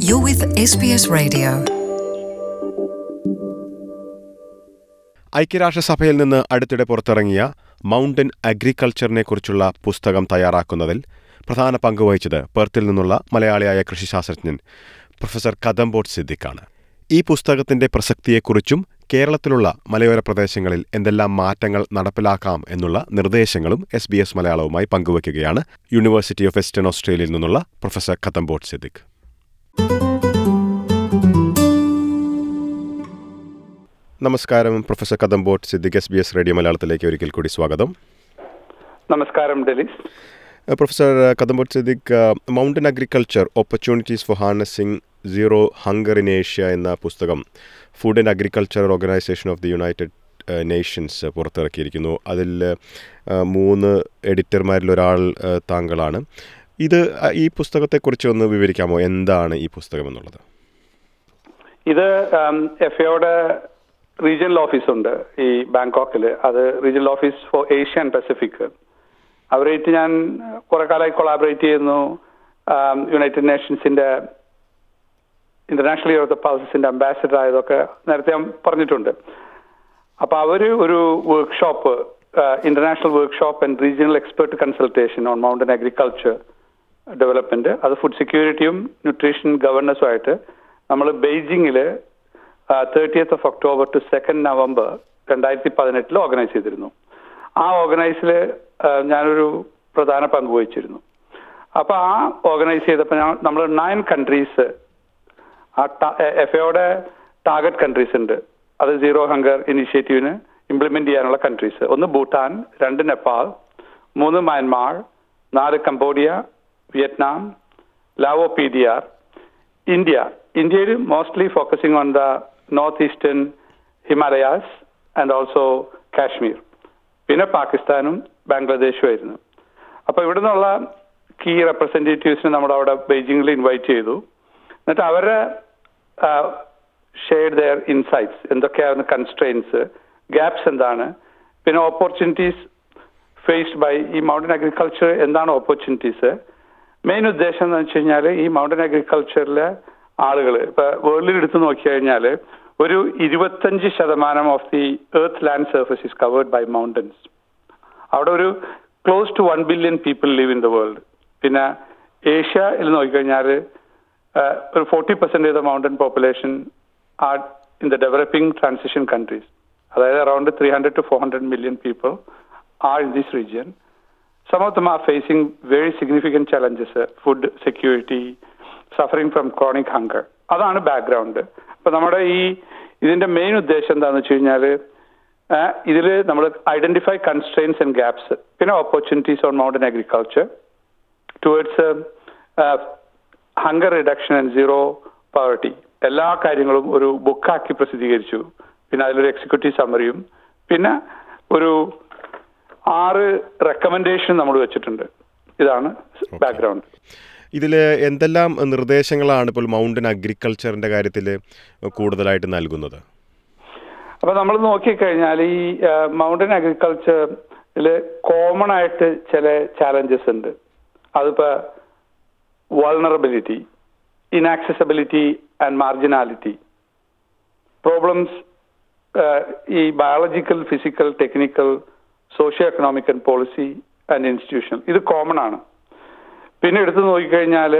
You're with SBS Radio. ഐക്യരാഷ്ട്രസഭയിൽ നിന്ന് അടുത്തിടെ പുറത്തിറങ്ങിയ മൗണ്ടൻ അഗ്രികൾച്ചറിനെ കുറിച്ചുള്ള പുസ്തകം തയ്യാറാക്കുന്നതിൽ പ്രധാന പങ്ക് വഹിച്ചത് പെർത്തിൽ നിന്നുള്ള മലയാളിയായ കൃഷിശാസ്ത്രജ്ഞൻ പ്രൊഫസർ കദംബോട്ട് സിദ്ദിഖാണ് ഈ പുസ്തകത്തിന്റെ പ്രസക്തിയെക്കുറിച്ചും കേരളത്തിലുള്ള മലയോര പ്രദേശങ്ങളിൽ എന്തെല്ലാം മാറ്റങ്ങൾ നടപ്പിലാക്കാം എന്നുള്ള നിർദ്ദേശങ്ങളും എസ് ബി എസ് മലയാളവുമായി പങ്കുവയ്ക്കുകയാണ് യൂണിവേഴ്സിറ്റി ഓഫ് വെസ്റ്റേൺ ഓസ്ട്രേലിയയിൽ നിന്നുള്ള പ്രൊഫസർ കദംബോട്ട് സിദ്ദിഖ് നമസ്കാരം professor Kadambot Siddiq S B S radio മലയാളത്തിലേക്ക് ഒരിക്കൽ കൂടി സ്വാഗതം നമസ്കാരം ഡെലിസ് Uh, Professor uh, Kadambot Siddiq, uh, mountain agriculture opportunities for harnessing zero hunger in Asia എന്ന പുസ്തകം food and agriculture organisation of the United Nations പുറത്തിറക്കിയിരിക്കുന്നു അതിൽ uh, മൂന്ന് എഡിറ്റർമാരിൽ ഒരാൾ uh, താങ്കളാണ് ഇത് uh, ഈ പുസ്തകത്തെക്കുറിച്ച് ഒന്ന് വിവരിക്കാമോ എന്താണ് ഈ പുസ്തകം എന്നുള്ളത് ഇത് എഫ് എയുടെ റീജിയണൽ ഓഫീസ് ഉണ്ട് ഈ ബാങ്കോക്കിൽ അത് regional office for Asia and Pacific അവരായിട്ട് ഞാൻ കുറെ കാലമായി കൊളാബറേറ്റ് ചെയ്യുന്നു യുണൈറ്റഡ് നേഷൻസിന്റെ ഇന്റർനാഷണൽ ഇയർ ഓഫ് ദ പൾസസിന്റെ അംബാസിഡർ ആയതൊക്കെ നേരത്തെ ഞാൻ പറഞ്ഞിട്ടുണ്ട് അപ്പൊ അവര് ഒരു workshop international workshop and regional expert consultation on mountain agriculture development അത് ഫുഡ് സെക്യൂരിറ്റിയും ന്യൂട്രീഷൻ ഗവർണൻസും ആയിട്ട് നമ്മൾ ബെയ്ജിങ്ങില് thirtieth of October to second November രണ്ടായിരത്തി പതിനെട്ടിൽ ഓർഗനൈസ് ചെയ്തിരുന്നു ആ ഓർഗനൈസിൽ ഞാനൊരു പ്രധാന പങ്ക് വഹിച്ചിരുന്നു അപ്പൊ ആ ഓർഗനൈസ് ചെയ്തപ്പോൾ നമ്മൾ നയൻ കൺട്രീസ് ആ എഫ് എയുടെ ടാർഗറ്റ് കൺട്രീസ് ഉണ്ട് അത് സീറോ ഹങ്കർ ഇനിഷ്യേറ്റീവിന് ഇംപ്ലിമെന്റ് ചെയ്യാനുള്ള കൺട്രീസ് ഒന്ന് ഭൂട്ടാൻ രണ്ട് നേപ്പാൾ മൂന്ന് മ്യാൻമാർ നാല് Cambodia Vietnam Lao P D R India ഇന്ത്യയിൽ mostly focusing on the north eastern Himalayas and also Kashmir പിന്നെ പാകിസ്ഥാനും ബാംഗ്ലാദേശും ആയിരുന്നു അപ്പൊ ഇവിടെ നിന്നുള്ള കീ റെപ്രസെന്റേറ്റീവ്സിനെ നമ്മൾ അവിടെ ബെയ്ജിങ്ങിൽ ഇൻവൈറ്റ് ചെയ്തു എന്നിട്ട് അവരുടെ ഷെയർ ദെയർ ഇൻസൈറ്റ്സ് എന്തൊക്കെയായിരുന്നു കൺസ്ട്രെയിൻസ് ഗ്യാപ്സ് എന്താണ് പിന്നെ ഓപ്പർച്യൂണിറ്റീസ് ഫേസ്ഡ് ബൈ ഈ മൗണ്ടൻ അഗ്രികൾച്ചർ എന്താണ് ഓപ്പർച്യൂണിറ്റീസ് മെയിൻ ഉദ്ദേശം എന്ന് വെച്ച് കഴിഞ്ഞാൽ ഈ മൗണ്ടൻ അഗ്രികൾച്ചറിലെ ആളുകൾ ഇപ്പൊ വേൾഡിൽ എടുത്തു നോക്കിക്കഴിഞ്ഞാൽ ഒരു ഇരുപത്തഞ്ച് ശതമാനം of the earth land surface is covered by mountains അവിടെ ഒരു close to one billion people live in the world പിന്നെ ഏഷ്യയിൽ നോക്കിക്കഴിഞ്ഞാൽ ഒരു forty percentage of mountain population are in the developing transition countries അതായത് around three hundred to four hundred million people are in this region some of them are facing very significant challenges food security suffering from chronic hunger അതാണ് background അപ്പൊ നമ്മുടെ ഈ ഇതിന്റെ main ഉദ്ദേശം എന്താണെന്ന് വെച്ച് കഴിഞ്ഞാൽ ഇതിൽ നമ്മൾ ഐഡന്റിഫൈ കൺസ്ട്രെയിൻസ് ആൻഡ് ഗ്യാപ്സ് പിന്നെ opportunities on mountain agriculture towards hunger reduction and zero poverty എല്ലാ കാര്യങ്ങളും ഒരു ബുക്കാക്കി പ്രസിദ്ധീകരിച്ചു പിന്നെ അതിലൊരു എക്സിക്യൂട്ടീവ് സമ്മറിയും പിന്നെ ഒരു ആറ് റെക്കമെൻഡേഷൻ നമ്മൾ വെച്ചിട്ടുണ്ട് ഇതാണ് ബാക്ക്ഗ്രൗണ്ട് ഇതിൽ എന്തെല്ലാം നിർദ്ദേശങ്ങളാണ് ഇപ്പോൾ മൗണ്ടൻ അഗ്രികൾച്ചറിന്റെ കാര്യത്തിൽ കൂടുതലായിട്ട് നൽകുന്നത് അപ്പൊ നമ്മൾ നോക്കിക്കഴിഞ്ഞാൽ ഈ മൗണ്ടൻ അഗ്രികൾച്ചറിൽ കോമൺ ആയിട്ട് ചില ചാലഞ്ചസ് ഉണ്ട് അതിപ്പോ vulnerability inaccessibility and marginality problems ഈ biological physical technical socio economic and policy and institution ഇത് കോമൺ ആണ് പിന്നെ എടുത്തു നോക്കിക്കഴിഞ്ഞാൽ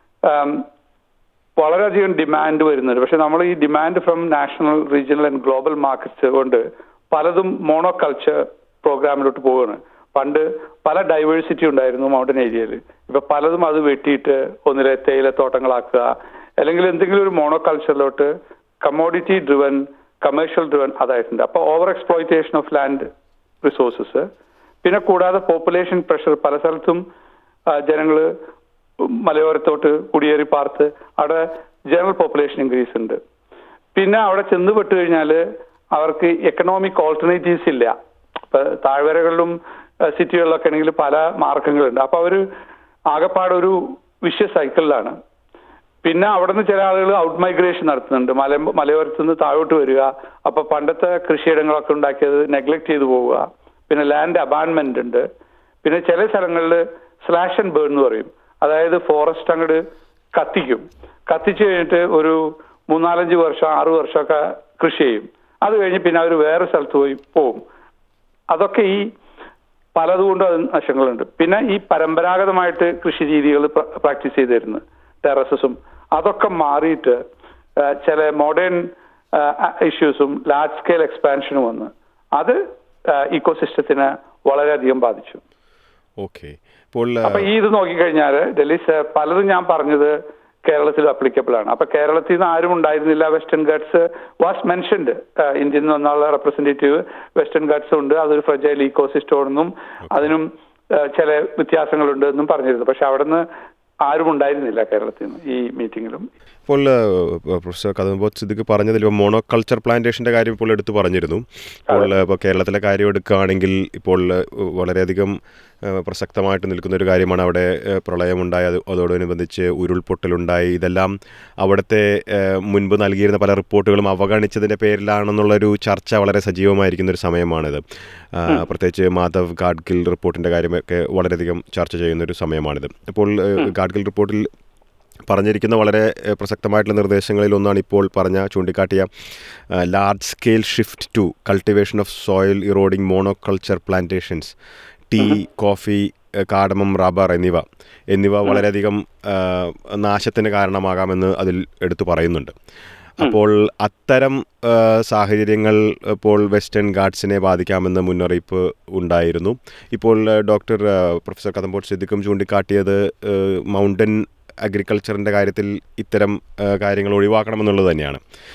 വളരെയധികം ഡിമാൻഡ് വരുന്നുണ്ട് പക്ഷെ നമ്മൾ ഈ demand from national regional and global markets കൊണ്ട് പലതും മോണോകൾച്ചർ പ്രോഗ്രാമിലോട്ട് പോവുകയാണ് പണ്ട് പല ഡൈവേഴ്സിറ്റി ഉണ്ടായിരുന്നു മൗണ്ടൻ ഏരിയയിൽ ഇപ്പൊ പലതും അത് വെട്ടിയിട്ട് ഒന്നിലെ തേയിലത്തോട്ടങ്ങളാക്കുക അല്ലെങ്കിൽ എന്തെങ്കിലും ഒരു മോണോകൾച്ചറിലോട്ട് കമ്മോഡിറ്റി ഡ്രിവൻ കമേഴ്ഷ്യൽ ഡ്രിവൻ അതായിട്ടുണ്ട് അപ്പൊ over exploitation of land resources പിന്നെ കൂടാതെ പോപ്പുലേഷൻ പ്രഷർ പല സ്ഥലത്തും ജനങ്ങൾ മലയോരത്തോട്ട് കുടിയേറി പാർത്ത് അവിടെ ജനറൽ പോപ്പുലേഷൻ ഇൻക്രീസ് ഉണ്ട് പിന്നെ അവിടെ ചെന്ന് പെട്ട് കഴിഞ്ഞാൽ അവർക്ക് എക്കണോമിക് ഓൾട്ടർനേറ്റീവ്സ് ഇല്ല ഇപ്പൊ താഴ്വരകളിലും സിറ്റികളിലൊക്കെ ആണെങ്കിൽ പല മാർഗങ്ങളുണ്ട് അപ്പൊ അവര് ആകെപ്പാടെ ഒരു വിശ്വ സൈക്കിളിലാണ് പിന്നെ അവിടെ നിന്ന് ചില ആളുകൾ ഔട്ട് മൈഗ്രേഷൻ നടത്തുന്നുണ്ട് മല മലയോരത്ത് നിന്ന് താഴോട്ട് വരിക അപ്പൊ പണ്ടത്തെ കൃഷിയിടങ്ങളൊക്കെ ഉണ്ടാക്കിയത് നെഗ്ലക്ട് ചെയ്തു പോവുക പിന്നെ ലാൻഡ് അബാൻമെന്റ് ഉണ്ട് പിന്നെ ചില സ്ഥലങ്ങളിൽ സ്ലാഷ് ആൻഡ് ബേൺ എന്ന് പറയും അതായത് ഫോറസ്റ്റ് അങ്ങോട്ട് കത്തിക്കും കത്തിച്ചു കഴിഞ്ഞിട്ട് ഒരു മൂന്നാലഞ്ച് വർഷം ആറു വർഷമൊക്കെ കൃഷി ചെയ്യും അത് കഴിഞ്ഞ് പിന്നെ അവർ വേറെ സ്ഥലത്ത് പോയി പോവും അതൊക്കെ ഈ പലതുകൊണ്ടും അത് നഷ്ടങ്ങളുണ്ട് പിന്നെ ഈ പരമ്പരാഗതമായിട്ട് കൃഷി രീതികൾ പ്രാക്ടീസ് ചെയ്തിരുന്നു ടെറസസും അതൊക്കെ മാറിയിട്ട് ആ, ചില മോഡേൺ ഇഷ്യൂസും ലാർജ് സ്കെയിൽ എക്സ്പാൻഷനും വന്ന് അത് ഇക്കോസിസ്റ്റത്തിനെ വളരെയധികം ബാധിച്ചു ഓക്കെ ഇപ്പോൾ അപ്പൊ ഈ ഇത് നോക്കിക്കഴിഞ്ഞാൽ ഡൽഹി സർ പലതും ഞാൻ പറഞ്ഞത് കേരളത്തിൽ അപ്ലിക്കബിൾ ആണ് അപ്പൊ കേരളത്തിൽ നിന്ന് ആരും ഉണ്ടായിരുന്നില്ല വെസ്റ്റേൺ ഗാർഡ്സ് വാസ് മെൻഷൻഡ് ഇന്ത്യയിൽ നിന്നുള്ള റെപ്രസെന്റേറ്റീവ് വെസ്റ്റേൺ ഗാർഡ്സ് ഉണ്ട് അതൊരു ഫ്രജൈൽ ഇക്കോസിസ്റ്റോണെന്നും അതിനും ആ, ചില വ്യത്യാസങ്ങളുണ്ട് എന്നും പറഞ്ഞിരുന്നു പക്ഷെ അവിടെ നിന്ന് ആരും ഉണ്ടായിരുന്നില്ല കേരളത്തിൽ നിന്ന് ഈ മീറ്റിംഗിലും ഇപ്പോൾ ഏഹ്, പ്രൊഫസർ കദംബോത് സിദ്ദിഖ് പറഞ്ഞതിൽ ഇപ്പോൾ മോണോകൾച്ചർ പ്ലാന്റേഷൻ്റെ കാര്യം ഇപ്പോൾ എടുത്തു പറഞ്ഞിരുന്നു ഇപ്പോൾ ഏഹ്, ഇപ്പോൾ കേരളത്തിലെ കാര്യം എടുക്കുകയാണെങ്കിൽ ഇപ്പോൾ ഏഹ്, വളരെയധികം ഏഹ്, പ്രസക്തമായിട്ട് നിൽക്കുന്ന ഒരു കാര്യമാണ് അവിടെ ഏഹ്, പ്രളയമുണ്ടായി അത് അതോടനുബന്ധിച്ച് ഉരുൾപൊട്ടലുണ്ടായി ഇതെല്ലാം അവിടുത്തെ ഏഹ്, മുൻപ് നൽകിയിരുന്ന പല റിപ്പോർട്ടുകളും അവഗണിച്ചതിൻ്റെ പേരിലാണെന്നുള്ളൊരു ചർച്ച വളരെ സജീവമായിരിക്കുന്ന ഒരു സമയമാണിത് ആ, പ്രത്യേകിച്ച് മാധവ് ഗാഡ്ഗിൽ റിപ്പോർട്ടിൻ്റെ കാര്യമൊക്കെ വളരെയധികം ചർച്ച ചെയ്യുന്ന ഒരു സമയമാണിത് ഇപ്പോൾ ഏഹ്, ഗാഡ്ഗിൽ റിപ്പോർട്ടിൽ പറഞ്ഞിരിക്കുന്ന വളരെ ഏഹ്, പ്രസക്തമായിട്ടുള്ള നിർദ്ദേശങ്ങളിൽ ഒന്നാണ് ഇപ്പോൾ പറഞ്ഞ ചൂണ്ടിക്കാട്ടിയ large scale shift to cultivation of soil eroding monoculture plantations tea coffee uh, cardamom rubber എന്നിവ എന്നിവ വളരെയധികം ഏഹ്, നാശത്തിന് കാരണമാകാമെന്ന് അതിൽ എടുത്തു പറയുന്നുണ്ട് അപ്പോൾ അത്തരം ഏഹ്, സാഹചര്യങ്ങൾ ഇപ്പോൾ വെസ്റ്റേൺ ഗാർഡ്സിനെ ബാധിക്കാമെന്ന് മുന്നറിയിപ്പ് ഉണ്ടായിരുന്നു ഇപ്പോൾ ഏഹ്, ഡോക്ടർ ഏഹ്, പ്രൊഫസർ കദംബോട്ട് സിദ്ദിഖും ചൂണ്ടിക്കാട്ടിയത് ഏഹ്, മൗണ്ടൻ അഗ്രികൾച്ചറിൻ്റെ കാര്യത്തിൽ ഇത്തരം ഏഹ്, കാര്യങ്ങൾ ഒഴിവാക്കണമെന്നുള്ളത് തന്നെയാണ്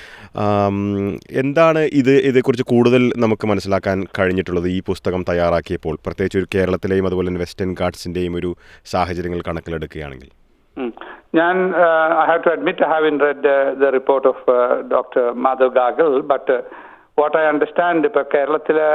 ആം, എന്താണ് ഇത് ഇതേക്കുറിച്ച് കൂടുതൽ നമുക്ക് മനസ്സിലാക്കാൻ കഴിഞ്ഞിട്ടുള്ളത് ഈ പുസ്തകം തയ്യാറാക്കിയപ്പോൾ പ്രത്യേകിച്ച് ഒരു കേരളത്തിലെയും അതുപോലെ തന്നെ വെസ്റ്റേൺ ഗാർഡ്സിൻ്റെയും ഒരു സാഹചര്യങ്ങൾ കണക്കിലെടുക്കുകയാണെങ്കിൽ ഉം. ഞാൻ I have to admit I have in read the report of doctor Madhav Gadgil but what I understand ഇപ്പൊ കേരളത്തിലെ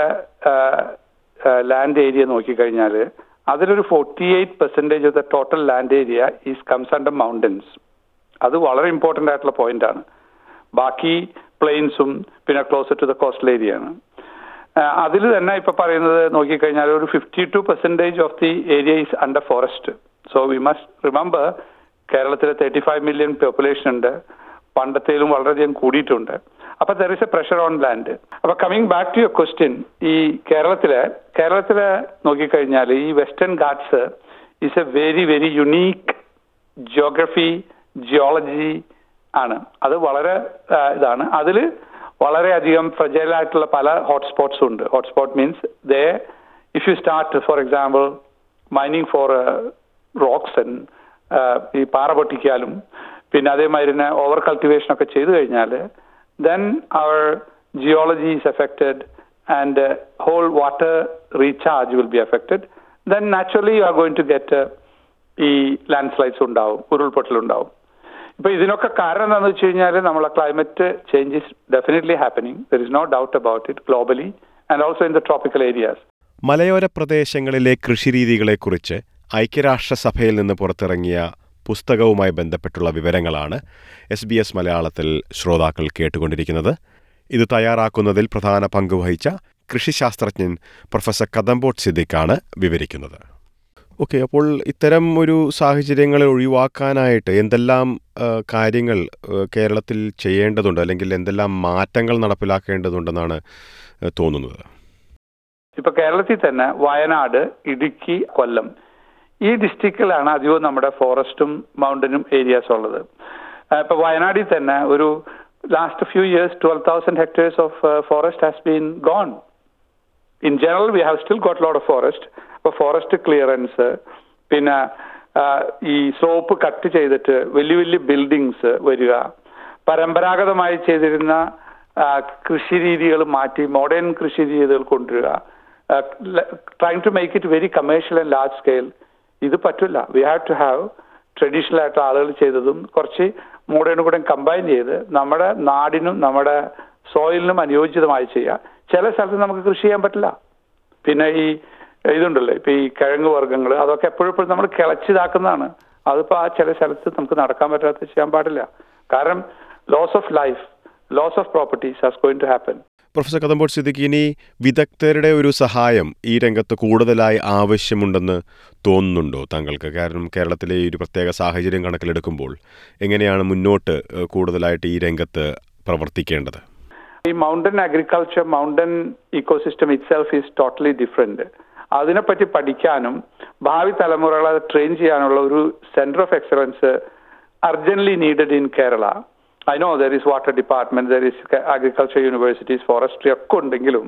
ലാൻഡ് ഏരിയ നോക്കിക്കഴിഞ്ഞാൽ അതിലൊരു forty eight percentage of the total land area is comes under mountains അത് വളരെ ഇമ്പോർട്ടൻ്റ് ആയിട്ടുള്ള point ആണ് ബാക്കി പ്ലെയിൻസും പിന്നെ closer to the coastal area ആണ് അതിൽ തന്നെ ഇപ്പൊ പറയുന്നത് നോക്കിക്കഴിഞ്ഞാൽ ഒരു fifty two percentage of the area is under forest so we must remember കേരളത്തിൽ തേർട്ടി ഫൈവ് മില്യൺ പോപ്പുലേഷൻ ഉണ്ട് പണ്ടത്തേലും വളരെയധികം കൂടിയിട്ടുണ്ട് അപ്പൊ there is a pressure on land അപ്പൊ coming back to your question ഈ കേരളത്തിലെ കേരളത്തിലെ നോക്കിക്കഴിഞ്ഞാൽ ഈ western Ghats is a very very unique geography geology ആണ് അത് വളരെ ആ, ഇതാണ് അതിൽ വളരെയധികം fragile ആയിട്ടുള്ള പല ഹോട്ട്സ്പോട്ട്സും ഉണ്ട് hotspot means they if you start for example mining for rocks and ഈ പാറ പൊട്ടിക്കാലും പിന്നെ അതേമാതിരി തന്നെ ഓവർ കൾട്ടിവേഷൻ ഒക്കെ ചെയ്തു കഴിഞ്ഞാൽ then our geology is affected and whole water recharge will be affected then naturally you are going to get ഈ landslides ഉണ്ടാവും ഉരുൾപൊട്ടലുണ്ടാവും ഇപ്പൊ ഇതിനൊക്കെ കാരണം എന്താണെന്ന് വെച്ച് കഴിഞ്ഞാൽ നമ്മളെ climate change is definitely happening there is no doubt about it globally and also in the tropical areas മലയോര പ്രദേശങ്ങളിലെ കൃഷിരീതികളെക്കുറിച്ച് ഐക്യരാഷ്ട്രസഭയിൽ നിന്ന് പുറത്തിറങ്ങിയ പുസ്തകവുമായി ബന്ധപ്പെട്ടുള്ള വിവരങ്ങളാണ് എസ് ബി എസ് മലയാളത്തിൽ ശ്രോതാക്കൾ കേട്ടുകൊണ്ടിരിക്കുന്നത് ഇത് തയ്യാറാക്കുന്നതിൽ പ്രധാന പങ്കുവഹിച്ച കൃഷിശാസ്ത്രജ്ഞൻ പ്രൊഫസർ കദംബോട്ട് സിദ്ദിഖാണ് വിവരിക്കുന്നത് ഓക്കെ അപ്പോൾ ഇത്തരം ഒരു സാഹചര്യങ്ങളെ ഒഴിവാക്കാനായിട്ട് എന്തെല്ലാം ആ, കാര്യങ്ങൾ ആ, കേരളത്തിൽ ചെയ്യേണ്ടതുണ്ട് അല്ലെങ്കിൽ എന്തെല്ലാം മാറ്റങ്ങൾ നടപ്പിലാക്കേണ്ടതുണ്ടെന്നാണ് ആ, തോന്നുന്നത് ഇപ്പൊ കേരളത്തിൽ തന്നെ വയനാട് ഇടുക്കി കൊല്ലം ഈ ഡിസ്ട്രിക്റ്റിലാണ് അധികവും നമ്മുടെ ഫോറസ്റ്റും മൗണ്ടനും ഏരിയാസ് ഉള്ളത് ആ, ഇപ്പൊ വയനാടിൽ തന്നെ ഒരു last few years twelve thousand hectares of forest has been gone in general we have still got lot of forest അപ്പോൾ ഫോറസ്റ്റ് ക്ലിയറൻസ് പിന്നെ ആ, ഈ സ്ലോപ്പ് കട്ട് ചെയ്തിട്ട് വലിയ വലിയ ബിൽഡിങ്സ് വരിക പരമ്പരാഗതമായി ചെയ്തിരുന്ന ആ, കൃഷി രീതികൾ മാറ്റി മോഡേൺ കൃഷി രീതികൾ കൊണ്ടുവരിക trying to make it very commercial and large scale ഇത് പറ്റില്ല we have to have traditional ആയിട്ട് ആളുകൾ ചെയ്തതും കുറച്ച് മോഡേണും കൂടെ കമ്പൈൻ ചെയ്ത് നമ്മുടെ നാടിനും നമ്മുടെ സോയിലിനും അനുയോജിതമായി ചെയ്യുക ചില സ്ഥലത്ത് നമുക്ക് കൃഷി ചെയ്യാൻ പറ്റില്ല പിന്നെ ഈ ഇതുണ്ടല്ലോ ഇപ്പൊ ഈ കിഴങ്ങ് വർഗ്ഗങ്ങൾ അതൊക്കെ എപ്പോഴും എപ്പോഴും നമ്മൾ കിളച്ചിതാക്കുന്നതാണ് അതിപ്പോ ആ ചില സ്ഥലത്ത് നമുക്ക് നടക്കാൻ പറ്റാത്ത ചെയ്യാൻ പാടില്ല കാരണം loss of life loss of properties has going to happen professor Kadambot Siddiq ഇനി വിദഗ്ധരുടെ ഒരു സഹായം ഈ രംഗത്ത് കൂടുതലായി ആവശ്യമുണ്ടെന്ന് തോന്നുന്നുണ്ടോ താങ്കൾക്ക് കാരണം കേരളത്തിലെ ഈ ഒരു പ്രത്യേക സാഹചര്യം കണക്കിലെടുക്കുമ്പോൾ എങ്ങനെയാണ് മുന്നോട്ട് ഏഹ്, കൂടുതലായിട്ട് ഈ രംഗത്ത് പ്രവർത്തിക്കേണ്ടത് ഈ mountain agriculture mountain ecosystem itself is totally different അതിനെപ്പറ്റി പഠിക്കാനും ഭാവി തലമുറകളെ ട്രെയിൻ ചെയ്യാനുള്ള ഒരു centre of excellence urgently needed in Kerala I know there is water department there is agriculture universities forestry ഒക്കെ ഉണ്ടെങ്കിലും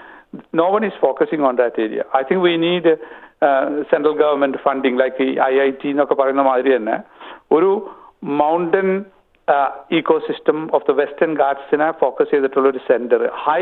no one is focusing on that area. I think we need uh, central government funding, like ഈ I I T എന്നൊക്കെ പറയുന്ന മാതിരി തന്നെ ഒരു mountain ecosystem of the western ഗാർഡ്സിനെ focus ചെയ്തിട്ടുള്ള ഒരു സെന്റർ ഹൈ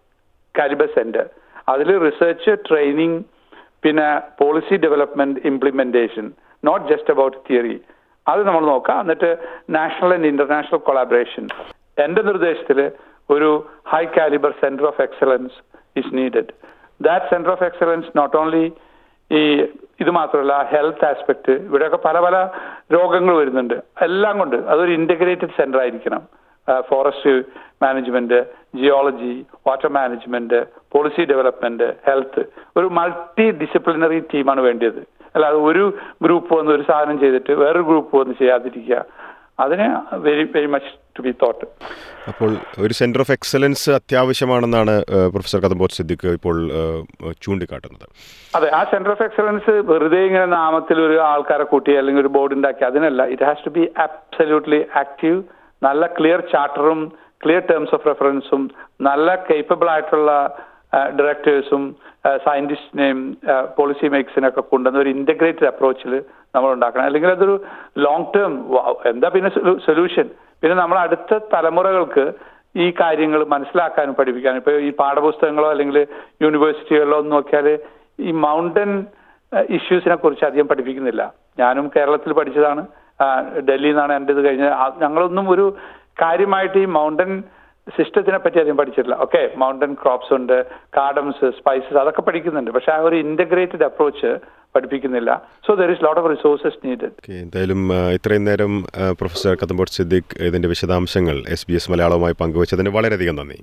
കാലിബർ സെന്റർ അതിൽ റിസർച്ച് ട്രെയിനിങ് പിന്നെ policy development implementation not just about theory അത് നമ്മൾ നോക്കാം എന്നിട്ട് നാഷണൽ ആൻഡ് ഇന്റർനാഷണൽ കൊളാബറേഷൻ എന്റെ നിർദ്ദേശത്തിൽ ഒരു high calibre centre of excellence is needed that centre of excellence not only ഈ ഇത് മാത്രമല്ല ഹെൽത്ത് ആസ്പെക്ട് ഇവിടെയൊക്കെ പല പല രോഗങ്ങൾ വരുന്നുണ്ട് എല്ലാം കൊണ്ട് അതൊരു ഇന്റഗ്രേറ്റഡ് സെന്റർ ആയിരിക്കണം forest management geology water management policy development health ഒരു മൾട്ടി ഡിസിപ്ലിനറി ടീമാണ് വേണ്ടത് അല്ലാതെ ഒരു ഗ്രൂപ്പ് വന്ന് ഒരു സാധനം ചെയ്തിട്ട് വേറൊരു ഗ്രൂപ്പ് വന്ന് ചെയ്യാതിരിക്കുക അതിന് very very much to be thought അപ്പോൾ ഒരു സെന്റർ ഓഫ് എക്സലൻസ് അത്യാവശ്യമാണെന്നാണ് ഏഹ്, പ്രൊഫസർ കദംബോൾ സിദ്ദിഖ് ഇപ്പോൾ ഏഹ്, ചൂണ്ടിക്കാട്ടുന്നത് അതെ ആ സെന്റർ ഓഫ് എക്സലൻസ് വെറുതെ ഇങ്ങനെ നാമത്തിൽ ഒരു ആൾക്കാരെ കൂട്ടി അല്ലെങ്കിൽ ഒരു ബോർഡ് ഉണ്ടാക്കി അതിനല്ല it has to be absolutely active നല്ല ക്ലിയർ ചാർട്ടറും ക്ലിയർ ടേംസ് ഓഫ് റെഫറൻസും നല്ല കേപ്പബിൾ ആയിട്ടുള്ള ഡയറക്ടേഴ്സും സയന്റിസ്റ്റിനെയും പോളിസി മേക്സിനൊക്കെ കൊണ്ടുവന്ന ഒരു ഇന്റഗ്രേറ്റഡ് അപ്രോച്ചിൽ നമ്മൾ ഉണ്ടാക്കണം അല്ലെങ്കിൽ അതൊരു ലോങ് ടേം എന്താ പിന്നെ സൊല്യൂഷൻ പിന്നെ നമ്മൾ അടുത്ത തലമുറകൾക്ക് ഈ കാര്യങ്ങൾ മനസ്സിലാക്കാനും പഠിപ്പിക്കാനും ഇപ്പൊ ഈ പാഠപുസ്തകങ്ങളോ അല്ലെങ്കിൽ യൂണിവേഴ്സിറ്റികളിലോ ഒന്ന് നോക്കിയാൽ ഈ മൗണ്ടൻ ഇഷ്യൂസിനെ കുറിച്ച് അധികം പഠിപ്പിക്കുന്നില്ല ഞാനും കേരളത്തിൽ പഠിച്ചതാണ് ആ, ഡൽഹിയിൽ നിന്നാണ് എൻ്റെ ഇത് കഴിഞ്ഞത് ആ, ഞങ്ങളൊന്നും ഒരു കാര്യമായിട്ട് ഈ മൗണ്ടൻ സിസ്റ്റത്തിനെ പറ്റി അധികം പഠിച്ചിട്ടില്ല ഓക്കെ മൗണ്ടൻ ക്രോപ്സ് ഉണ്ട് കാർഡംസ് സ്പൈസസ് അതൊക്കെ പഠിക്കുന്നുണ്ട് പക്ഷെ ആ ഒരു ഇന്റഗ്രേറ്റഡ് അപ്രോച്ച് പഠിപ്പിക്കുന്നില്ല so there is lot of resources needed okay എന്തായാലും ആ, ഇത്രയും നേരം ആ, പ്രൊഫസർ കദംബോൾ സിദ്ദിഖ് ഇതിൻ്റെ വിശദാംശങ്ങൾ എസ് ബി എസ് മലയാളവുമായി പങ്കുവച്ചതിന് വളരെയധികം നന്ദി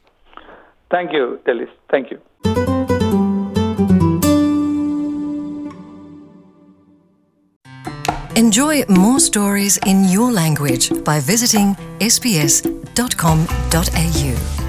thank you Delys thank you Enjoy more stories in your language by visiting sbs.com.au.